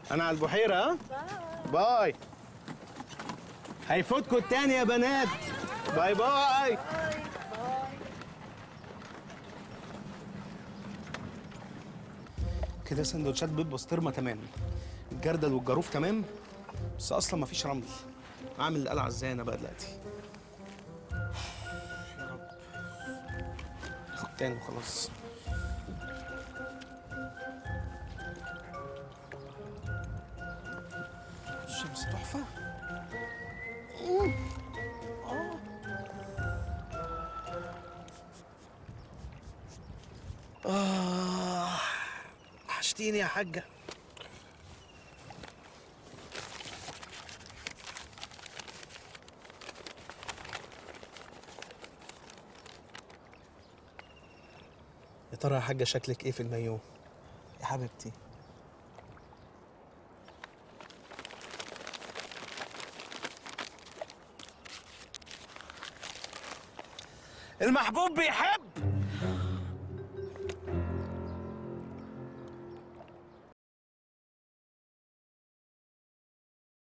انا على البحيره ها باي هيفوتكم التاني يا بنات باي باي كده سندوتشات بيض بسطرمه تمام الجردل والجاروف تمام بس اصلا مفيش رمل اعمل القلعه ازاي انا بقى دلوقتي يا رب خد تاني وخلاص الشمس تحفه آه وحشتيني يا حاجة يا ترى يا حاجة شكلك ايه في المايو؟ يا حبيبتي المحبوب بيحب